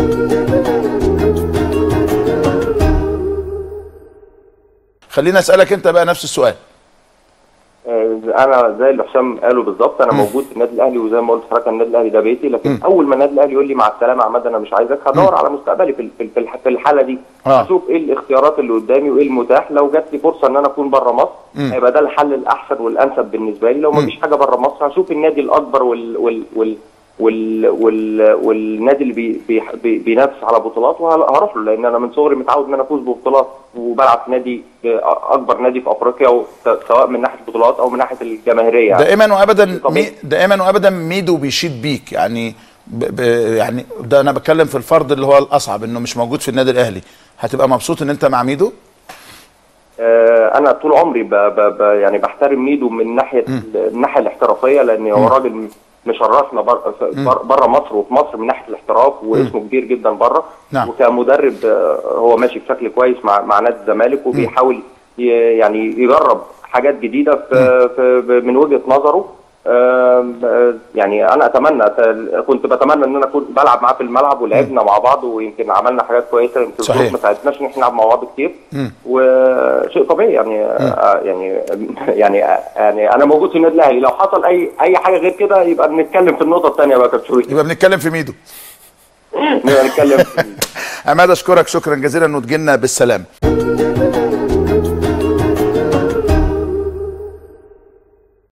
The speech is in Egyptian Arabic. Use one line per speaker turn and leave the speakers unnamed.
خليني اسالك انت بقى نفس السؤال
آه، انا زي اللي حسام قالوا بالظبط انا موجود في النادي الاهلي وزي ما قلت لحضرتك النادي الاهلي ده بيتي لكن اول ما النادي الاهلي يقول لي مع السلامه يا عماد انا مش عايزك هدور على مستقبلي في في في الح- في الحاله دي
آه.
اشوف ايه الاختيارات اللي قدامي وايه المتاح لو جات لي فرصه ان انا اكون بره مصر هيبقى ده الحل الاحسن والانسب بالنسبه لي لو ما فيش حاجه بره مصر هشوف النادي الاكبر وال وال وال وال وال والنادي اللي بي بي بي بينافس على بطولات وهروح له لان انا من صغري متعود ان انا افوز ببطولات وبلعب في نادي اكبر نادي في افريقيا و- سواء من ناحيه البطولات او من ناحيه الجماهيريه يعني.
دائما وابدا
طبيعي.
مي دائما وابدا ميدو بيشيد بيك يعني ب ب يعني ده انا بتكلم في الفرد اللي هو الاصعب انه مش موجود في النادي الاهلي هتبقى مبسوط ان انت مع ميدو
آه، انا طول عمري ب ب ب يعني بحترم ميدو من ناحيه الناحيه الاحترافيه لان هو راجل مشرفنا بره بره مصر وفي مصر من ناحيه الاحتراف واسمه كبير جدا بره
نعم.
وكمدرب آه، هو ماشي بشكل كويس مع مع نادي الزمالك وبيحاول ي- يعني يجرب حاجات جديده في, في من وجهه نظره آم، آه، يعني انا اتمنى كنت بتمنى ان انا اكون بلعب معاه في الملعب ولعبنا مع بعض ويمكن عملنا حاجات كويسه يمكن
صحيح.
الظروف ما ساعدتناش ان احنا نلعب مع بعض كتير وشيء طبيعي يعني آه، يعني يعني يعني انا موجود في النادي الاهلي لو حصل اي اي حاجه غير كده يبقى نتكلم في النقطه الثانيه بقى يا كابتن شوقي.
يبقى بنتكلم في ميدو
نبقى نتكلم في-
عماد اشكرك شكرا جزيلا انه تجينا بالسلامه